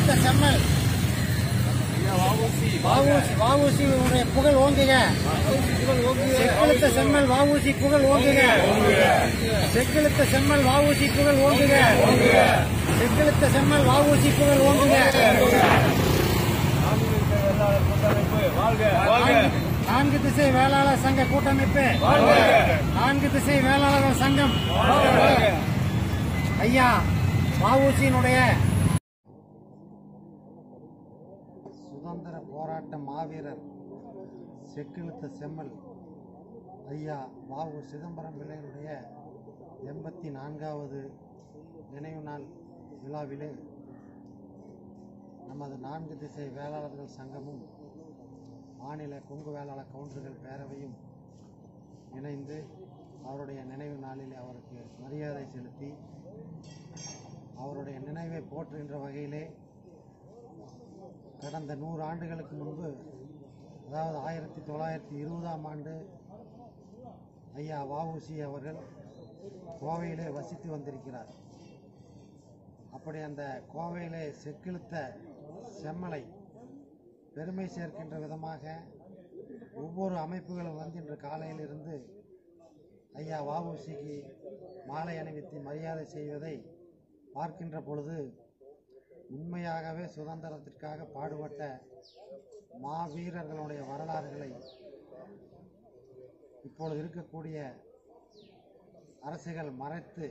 செக்கிழுத்த செம்மல் வாவூசி வாவூசியுடைய புகழ் ஓங்குக செக்கிழுத்த செம்மல் வாவூசி புகழ் ஓங்குக செக்கிழுத்த செம்மல் வாவூசி புகழ் ஓங்குக செக்கிழுத்த செம்மல் வாவூசி புகழ் ஓங்குக நான்கு- நான்கு திசை வேளாளர் சங்க கூட்டமைப்பு நான்கு திசை வேளாளர் சங்கம் ஐயா வஉசியினுடைய சுதந்திர போராட்ட மாவீரர் செக்கிழுத்த செம்மல் ஐயா வாவு சிதம்பரம் பிள்ளையினுடைய எண்பத்தி நான்காவது நினைவு நாள் விழாவிலே நமது நான்கு திசை வேளாளர்கள் சங்கமும் மாநில கொங்கு வேளாளர் கவுண்டர்கள் பேரவையும் இணைந்து அவருடைய நினைவு நாளில் அவருக்கு மரியாதை செலுத்தி அவருடைய நினைவை போற்றுகின்ற வகையிலே கடந்த நூறு ஆண்டுகளுக்கு முன்பு அதாவது ஆயிரத்தி தொள்ளாயிரத்தி இருபதாம் ஆண்டு ஐயா வஉசி அவர்கள் கோவையிலே வசித்து வந்திருக்கிறார் அப்படி அந்த கோவையிலே செக்கிழுத்த செம்மலை பெருமை சேர்க்கின்ற விதமாக ஒவ்வொரு அமைப்புகளும் வந்து இன்று காலையிலிருந்து ஐயா வஉசிக்கு மாலை அணிவித்து மரியாதை செய்வதை பார்க்கின்ற பொழுது உண்மையாகவே சுதந்திரத்திற்காக பாடுபட்ட மாவீரர்களுடைய வரலாறுகளை இப்பொழுது இருக்கக்கூடிய அரசுகள் மறைத்து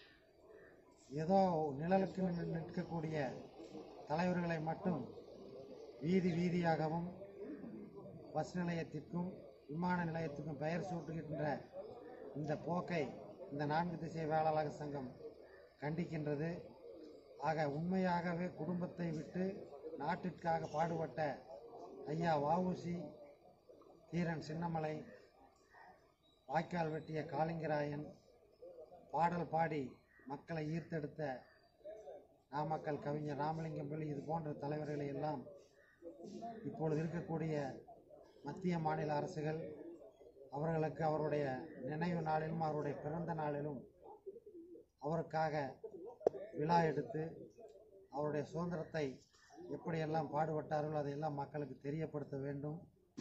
ஏதோ நிழலுக்கு நின்று நிற்கக்கூடிய தலைவர்களை மட்டும் வீதி வீதியாகவும் பஸ் நிலையத்திற்கும் விமான நிலையத்திற்கும் பெயர் சூட்டுகின்ற இந்த போக்கை இந்த நான்கு திசை வேளாளர் சங்கம் கண்டிக்கின்றது ஆக உண்மையாகவே குடும்பத்தை விட்டு நாட்டிற்காக பாடுபட்ட ஐயா வஉசி தீரன் சின்னமலை வாய்க்கால் வெட்டிய காளிங்கராயன் பாடல் பாடி மக்களை ஈர்த்தெடுத்த நாமக்கல் கவிஞர் ராமலிங்கம் பிள்ளை இது போன்ற தலைவர்களை எல்லாம் இப்பொழுது இருக்கக்கூடிய மத்திய மாநில அரசுகள் அவர்களுக்கு அவருடைய நினைவு நாளிலும் அவருடைய பிறந்த நாளிலும் அவருக்காக விழா எடுத்து அவருடைய சுதந்திரத்தை எப்படியெல்லாம் பாடுபட்டார்களோ அதையெல்லாம் மக்களுக்கு தெரியப்படுத்த வேண்டும்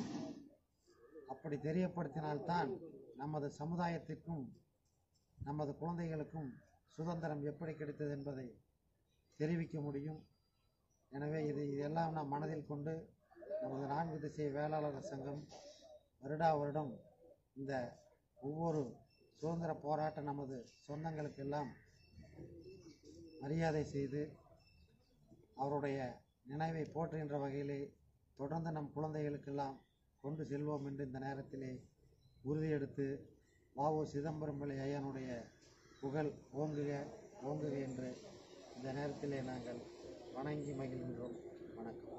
அப்படி தெரியப்படுத்தினால்தான் நமது சமுதாயத்திற்கும் நமது குழந்தைகளுக்கும் சுதந்திரம் எப்படி கிடைத்தது என்பதை தெரிவிக்க முடியும் எனவே இது இதெல்லாம் நாம் மனதில் கொண்டு நமது நான்கு திசை வேளாளர் சங்கம் வருடா வருடம் இந்த ஒவ்வொரு சுதந்திர போராட்ட நமது சொந்தங்களுக்கெல்லாம் மரியாதை செய்து அவருடைய நினைவை போற்றுகின்ற வகையிலே தொடர்ந்து நம் குழந்தைகளுக்கெல்லாம் கொண்டு செல்வோம் என்று இந்த நேரத்திலே உறுதியெடுத்து வாவு சிதம்பரம் பிள்ளை ஐயனுடைய புகழ் ஓங்குக ஓங்குக என்று இந்த நேரத்திலே நாங்கள் வணங்கி மகிழ்கின்றோம் வணக்கம்